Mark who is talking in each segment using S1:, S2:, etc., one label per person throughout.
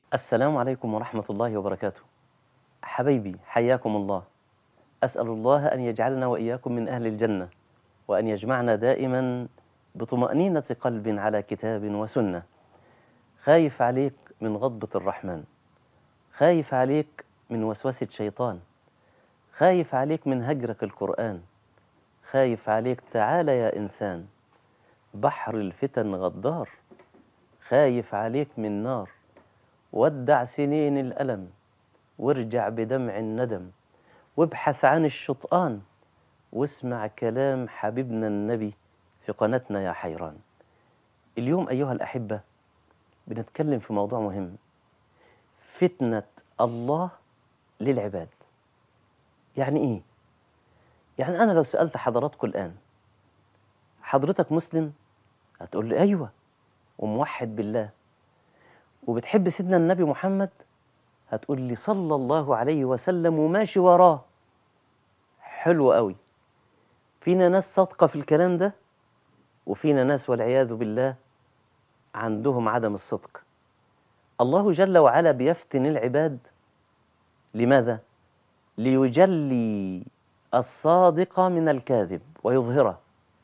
S1: السلام عليكم ورحمة الله وبركاته حبايبي حياكم الله أسأل الله أن يجعلنا وإياكم من أهل الجنة وأن يجمعنا دائما بطمأنينة قلب على كتاب وسنة خايف عليك من غضبة الرحمن خايف عليك من وسوسة شيطان خايف عليك من هجرك القرآن خايف عليك تعال يا إنسان بحر الفتن غدار خايف عليك من نار ودع سنين الألم وارجع بدمع الندم وابحث عن الشطآن واسمع كلام حبيبنا النبي في قناتنا يا حيران اليوم أيها الأحبة بنتكلم في موضوع مهم فتنة الله للعباد يعني إيه؟ يعني أنا لو سألت حضراتكم الآن حضرتك مسلم؟ هتقول لي أيوة وموحد بالله وبتحب سيدنا النبي محمد هتقول لي صلى الله عليه وسلم وماشي وراه حلو قوي فينا ناس صادقة في الكلام ده وفينا ناس والعياذ بالله عندهم عدم الصدق الله جل وعلا بيفتن العباد لماذا؟ ليجلي الصادق من الكاذب ويظهره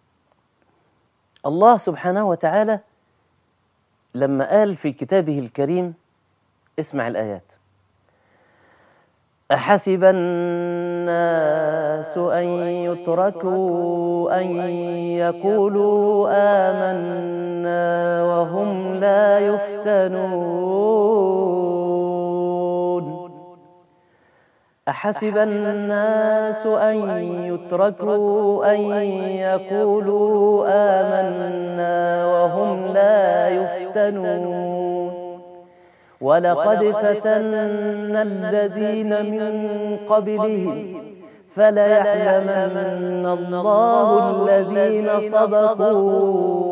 S1: الله سبحانه وتعالى لما قال في كتابه الكريم اسمع الآيات أحسب الناس أن يتركوا أن يقولوا آمنا وهم لا يفتنون أحسب الناس أن يتركوا أن يقولوا آمنا وهم لا يفتنون ولقد فتنا الذين من قبلهم فليعلمن الله الذين صدقوا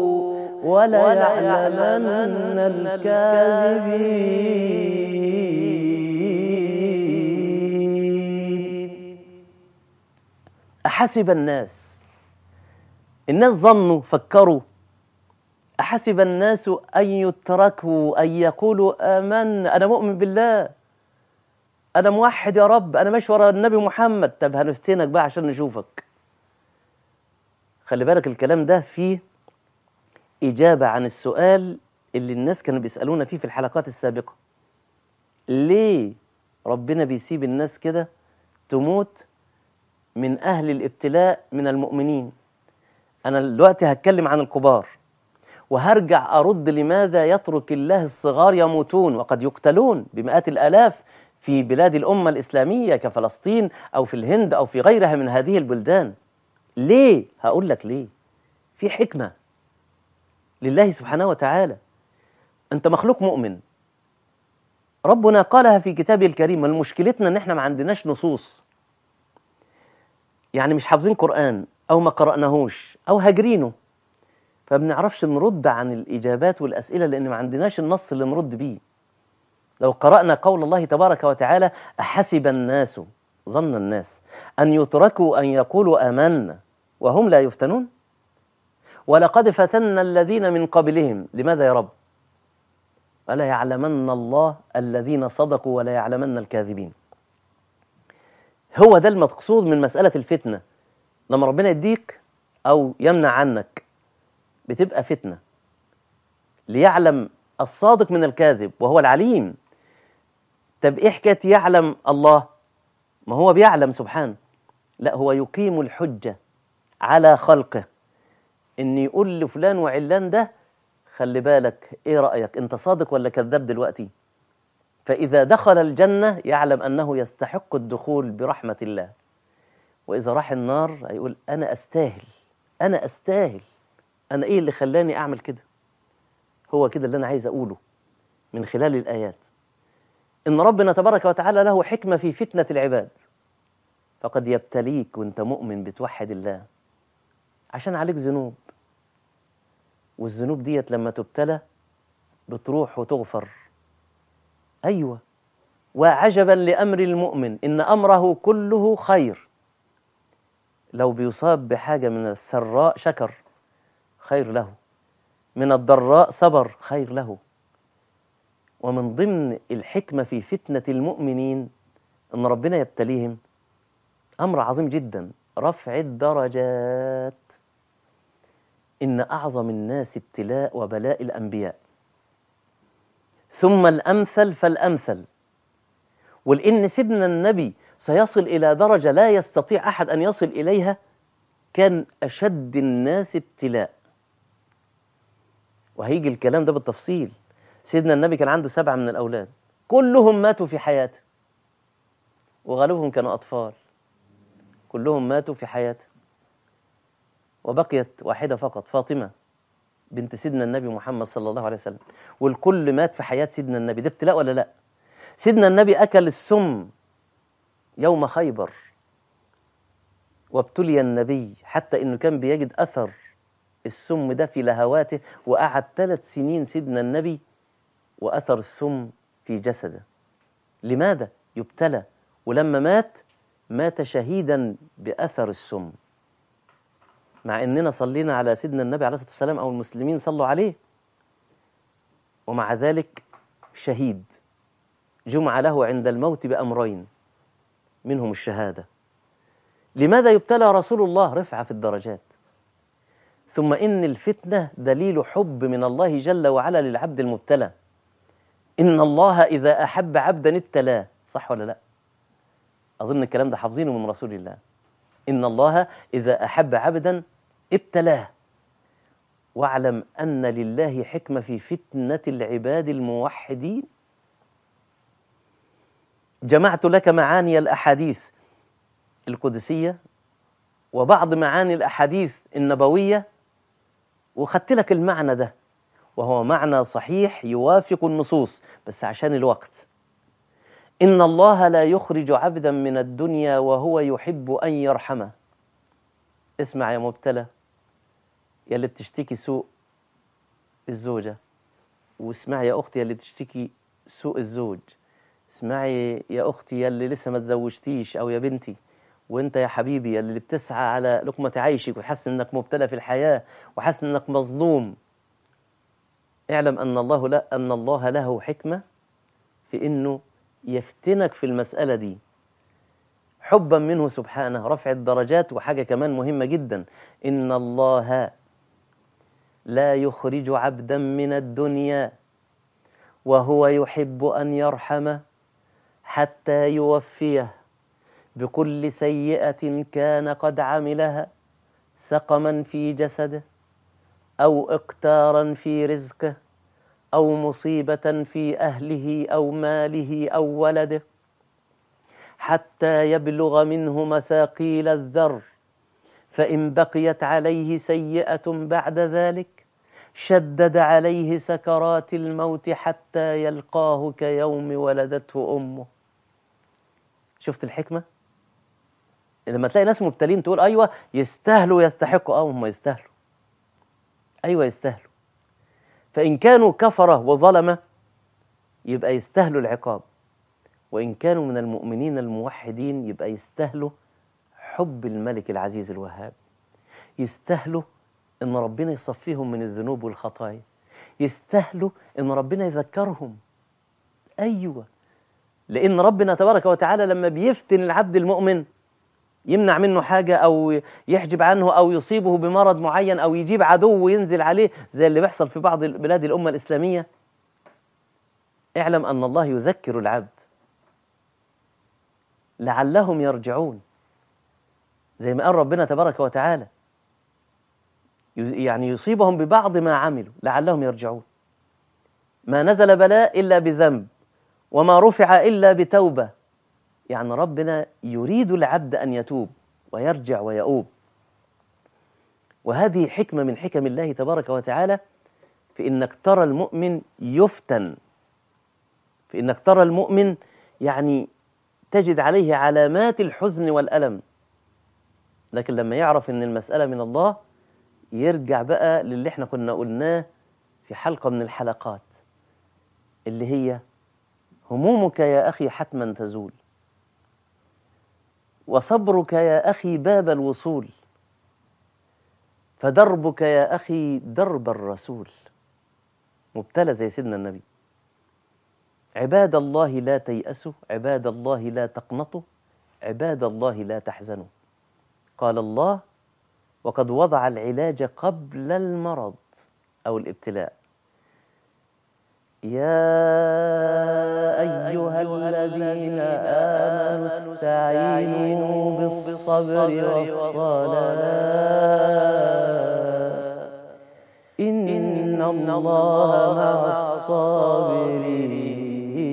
S1: وليعلمن الكاذبين أحسب الناس الناس ظنوا فكروا أحسب الناس أن يتركوا أن يقولوا آمنا أنا مؤمن بالله أنا موحد يا رب أنا ماشي ورا النبي محمد طب هنفتنك بقى عشان نشوفك خلي بالك الكلام ده فيه إجابة عن السؤال اللي الناس كانوا بيسألونا فيه في الحلقات السابقة ليه ربنا بيسيب الناس كده تموت من أهل الابتلاء من المؤمنين أنا دلوقتي هتكلم عن الكبار وهرجع أرد لماذا يترك الله الصغار يموتون وقد يقتلون بمئات الآلاف في بلاد الأمة الإسلامية كفلسطين أو في الهند أو في غيرها من هذه البلدان ليه؟ هقول لك ليه في حكمة لله سبحانه وتعالى أنت مخلوق مؤمن ربنا قالها في كتابه الكريم المشكلتنا ان احنا ما عندناش نصوص يعني مش حافظين قرآن أو ما قرأناهوش أو هاجرينه فبنعرفش نرد عن الإجابات والأسئلة لأن ما عندناش النص اللي نرد بيه لو قرأنا قول الله تبارك وتعالى أحسب الناس ظن الناس أن يتركوا أن يقولوا آمنا وهم لا يفتنون ولقد فتنا الذين من قبلهم لماذا يا رب ولا يعلمن الله الذين صدقوا ولا يعلمن الكاذبين هو ده المقصود من مسألة الفتنة لما ربنا يديك أو يمنع عنك بتبقى فتنة ليعلم الصادق من الكاذب وهو العليم طب ايه حكايه يعلم الله ما هو بيعلم سبحانه لا هو يقيم الحجة على خلقه ان يقول لفلان وعلان ده خلي بالك ايه رأيك انت صادق ولا كذاب دلوقتي فإذا دخل الجنة يعلم أنه يستحق الدخول برحمة الله وإذا راح النار هيقول أنا أستاهل أنا أستاهل أنا إيه اللي خلاني أعمل كده هو كده اللي أنا عايز أقوله من خلال الآيات إن ربنا تبارك وتعالى له حكمة في فتنة العباد فقد يبتليك وانت مؤمن بتوحد الله عشان عليك ذنوب والذنوب ديت لما تبتلى بتروح وتغفر أيوة وعجبا لأمر المؤمن إن أمره كله خير لو بيصاب بحاجة من السراء شكر خير له من الضراء صبر خير له ومن ضمن الحكمة في فتنة المؤمنين أن ربنا يبتليهم أمر عظيم جدا رفع الدرجات إن أعظم الناس ابتلاء وبلاء الأنبياء ثم الأمثل فالأمثل ولأن سيدنا النبي سيصل إلى درجة لا يستطيع أحد أن يصل إليها كان أشد الناس ابتلاء وهيجي الكلام ده بالتفصيل سيدنا النبي كان عنده سبعة من الأولاد كلهم ماتوا في حياته وغالبهم كانوا أطفال كلهم ماتوا في حياته وبقيت واحدة فقط فاطمة بنت سيدنا النبي محمد صلى الله عليه وسلم والكل مات في حياة سيدنا النبي ده ابتلاء ولا لا سيدنا النبي أكل السم يوم خيبر وابتلي النبي حتى انه كان بيجد اثر السم ده في لهواته وقعد ثلاث سنين سيدنا النبي واثر السم في جسده لماذا يبتلى ولما مات مات شهيدا باثر السم مع اننا صلينا على سيدنا النبي عليه الصلاه والسلام او المسلمين صلوا عليه ومع ذلك شهيد جمع له عند الموت بامرين منهم الشهاده لماذا يبتلى رسول الله رفعه في الدرجات ثم ان الفتنه دليل حب من الله جل وعلا للعبد المبتلى ان الله اذا احب عبدا ابتلاه صح ولا لا اظن الكلام ده حافظينه من رسول الله ان الله اذا احب عبدا ابتلاه واعلم ان لله حكمه في فتنه العباد الموحدين جمعت لك معاني الاحاديث القدسيه وبعض معاني الاحاديث النبويه وخدت لك المعنى ده وهو معنى صحيح يوافق النصوص بس عشان الوقت ان الله لا يخرج عبدا من الدنيا وهو يحب ان يرحمه اسمع يا مبتلى يا اللي بتشتكي سوء الزوجه واسمعي يا اختي يا اللي بتشتكي سوء الزوج اسمعي يا اختي يا اللي لسه ما تزوجتيش او يا بنتي وانت يا حبيبي يا اللي بتسعى على لقمة عيشك وحاسس انك مبتلى في الحياة وحاسس انك مظلوم اعلم ان الله لا ان الله له حكمة في انه يفتنك في المسألة دي حبا منه سبحانه رفع الدرجات وحاجة كمان مهمة جدا إن الله لا يخرج عبدا من الدنيا وهو يحب أن يرحمه حتى يوفيه بكل سيئة كان قد عملها سقما في جسده أو إقتارا في رزقه أو مصيبة في أهله أو ماله أو ولده حتى يبلغ منه مثاقيل الذر فإن بقيت عليه سيئة بعد ذلك شدد عليه سكرات الموت حتى يلقاه كيوم ولدته أمه شفت الحكمة؟ لما تلاقي ناس مبتلين تقول أيوة يستاهلوا يستحقوا أو هم يستاهلوا أيوة يستاهلوا فإن كانوا كفرة وظلمة يبقى يستاهلوا العقاب وإن كانوا من المؤمنين الموحدين يبقى يستاهلوا حب الملك العزيز الوهاب يستاهلوا ان ربنا يصفيهم من الذنوب والخطايا يستاهلوا ان ربنا يذكرهم ايوه لان ربنا تبارك وتعالى لما بيفتن العبد المؤمن يمنع منه حاجة أو يحجب عنه أو يصيبه بمرض معين أو يجيب عدو وينزل عليه زي اللي بيحصل في بعض بلاد الأمة الإسلامية اعلم أن الله يذكر العبد لعلهم يرجعون زي ما قال ربنا تبارك وتعالى يعني يصيبهم ببعض ما عملوا لعلهم يرجعون ما نزل بلاء إلا بذنب وما رفع إلا بتوبة يعني ربنا يريد العبد أن يتوب ويرجع ويؤوب وهذه حكمة من حكم الله تبارك وتعالى في إنك ترى المؤمن يفتن في إنك ترى المؤمن يعني تجد عليه علامات الحزن والألم لكن لما يعرف إن المسألة من الله يرجع بقى للي احنا كنا قلناه في حلقة من الحلقات اللي هي همومك يا أخي حتما تزول وصبرك يا أخي باب الوصول فدربك يا أخي درب الرسول مبتلى زي سيدنا النبي عباد الله لا تيأسوا عباد الله لا تقنطوا عباد الله لا تحزنوا قال الله وقد وضع العلاج قبل المرض أو الابتلاء يا أيها الذين آمنوا استعينوا بالصبر والصلاة إن الله مع الصابرين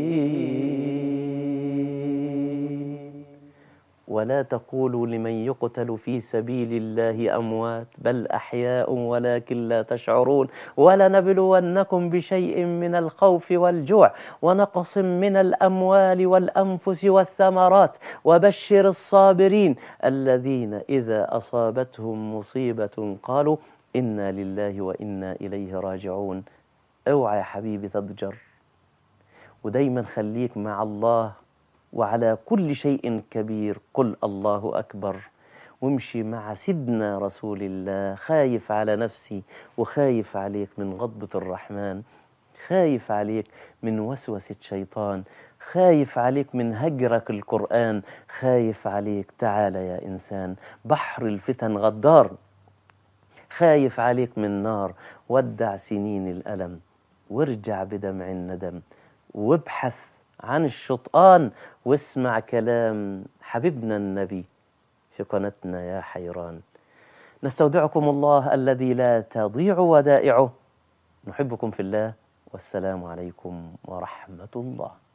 S1: ولا تقولوا لمن يقتل في سبيل الله أموات بل أحياء ولكن لا تشعرون ولنبلونكم بشيء من الخوف والجوع ونقص من الأموال والأنفس والثمرات وبشر الصابرين الذين إذا أصابتهم مصيبة قالوا إنا لله وإنا إليه راجعون اوعى يا حبيبي تضجر ودايما خليك مع الله وعلى كل شيء كبير قل الله أكبر وامشي مع سيدنا رسول الله خايف على نفسي وخايف عليك من غضبة الرحمن خايف عليك من وسوسة شيطان خايف عليك من هجرك القرآن خايف عليك تعال يا إنسان بحر الفتن غدار خايف عليك من نار ودع سنين الألم وارجع بدمع الندم وابحث عن الشطآن واسمع كلام حبيبنا النبي في قناتنا يا حيران نستودعكم الله الذي لا تضيع ودائعه نحبكم في الله والسلام عليكم ورحمة الله